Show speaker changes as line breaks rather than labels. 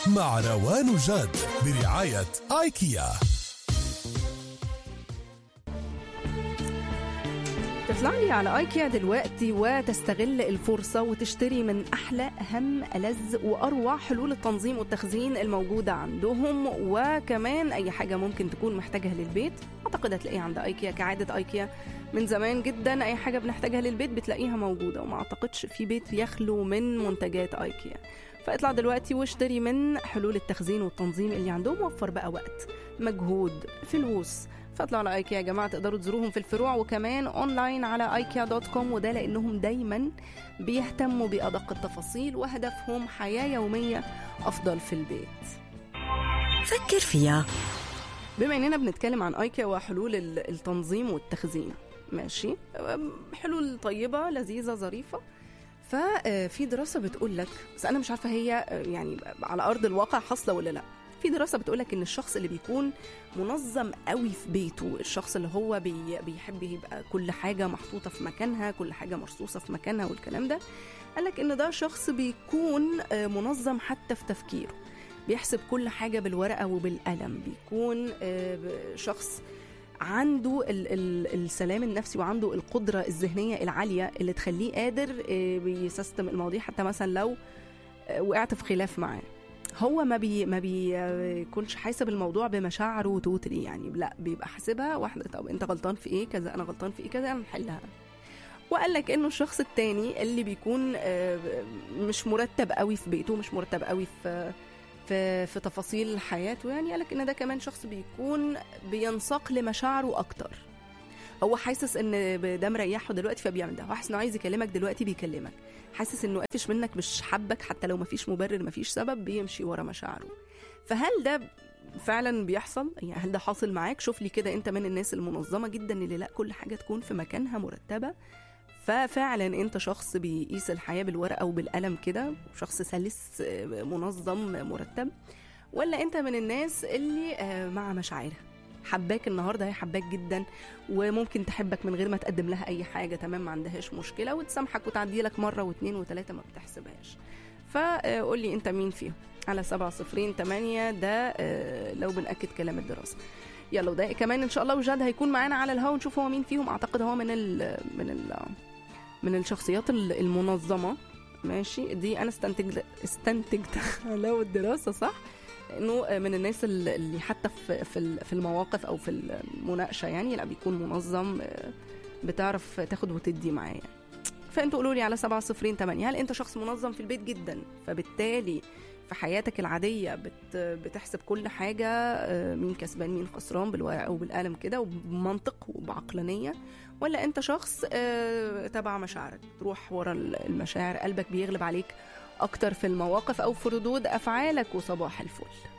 مع روان وجاد برعاية آيكيا
تطلع لي على ايكيا دلوقتي وتستغل الفرصة وتشتري من أحلى أهم ألذ وأروع حلول التنظيم والتخزين الموجودة عندهم وكمان أي حاجة ممكن تكون محتاجها للبيت أعتقد هتلاقيها عند ايكيا كعادة ايكيا من زمان جدا أي حاجة بنحتاجها للبيت بتلاقيها موجودة وما أعتقدش في بيت يخلو من منتجات ايكيا فاطلع دلوقتي واشتري من حلول التخزين والتنظيم اللي عندهم وفر بقى وقت مجهود فلوس فاطلعوا على ايكيا يا جماعه تقدروا تزوروهم في الفروع وكمان اونلاين على ايكيا دوت كوم وده لانهم دايما بيهتموا بادق التفاصيل وهدفهم حياه يوميه افضل في البيت
فكر فيها
بما اننا بنتكلم عن ايكيا وحلول ال- التنظيم والتخزين ماشي أم، حلول طيبه لذيذه ظريفه ففي دراسه بتقول لك بس انا مش عارفه هي آه، يعني على ارض الواقع حاصله ولا لا في دراسه بتقول لك ان الشخص اللي بيكون منظم قوي في بيته الشخص اللي هو بي بيحب يبقى كل حاجه محطوطه في مكانها كل حاجه مرصوصه في مكانها والكلام ده قال لك ان ده شخص بيكون آه، منظم حتى في تفكيره بيحسب كل حاجه بالورقه وبالقلم بيكون آه، ب- شخص عنده ال ال السلام النفسي وعنده القدره الذهنيه العاليه اللي تخليه قادر آه، بيسيستم المواضيع حتى مثلا لو آه، وقعت في خلاف معاه هو ما بي ما بيكونش حاسب الموضوع بمشاعره توتالي يعني لا بيبقى حاسبها واحده طب انت غلطان في ايه كذا انا غلطان في ايه كذا انا نحلها وقال لك انه الشخص التاني اللي بيكون آه، مش مرتب قوي في بيته مش مرتب قوي في في في تفاصيل حياته يعني قال لك ان ده كمان شخص بيكون بينساق لمشاعره اكتر هو حاسس ان ده مريحه دلوقتي فبيعمل ده هو حاسس انه عايز يكلمك دلوقتي بيكلمك حاسس انه قافش منك مش حبك حتى لو مفيش مبرر مفيش سبب بيمشي ورا مشاعره فهل ده فعلا بيحصل يعني هل ده حاصل معاك شوف لي كده انت من الناس المنظمه جدا اللي لا كل حاجه تكون في مكانها مرتبه ففعلا انت شخص بيقيس الحياه بالورقه وبالقلم كده شخص سلس آه، منظم مرتب ولا انت من الناس اللي آه، مع مشاعرها حباك النهارده هي حباك جدا وممكن تحبك من غير ما تقدم لها اي حاجه تمام ما عندهاش مشكله وتسامحك وتعدي لك مره واثنين وثلاثه ما بتحسبهاش فقول لي انت مين فيهم على سبعة صفرين تمانية ده آه، لو بنأكد كلام الدراسة يلا وده كمان ان شاء الله وجاد هيكون معانا على الهوا ونشوف هو مين فيهم اعتقد هو من ال من ال من الشخصيات ال- المنظمة ماشي دي انا استنتج استنتجتها لو الدراسة صح انه من الناس ال- اللي حتى في في ال- في المواقف او في المناقشه يعني لا بيكون منظم آه، بتعرف تاخد وتدي معاه يعني. فانتوا قولوا لي على سبعة صفرين تمانية هل انت شخص منظم في البيت جدا فبالتالي في حياتك العادية بت بتحسب كل حاجة آه، مين كسبان مين خسران بالورقة وبالقلم كده وبمنطق وبعقلانية ولا انت شخص آه، تبع مشاعرك تروح ورا المشاعر قلبك بيغلب عليك اكتر في المواقف او في ردود افعالك وصباح الفل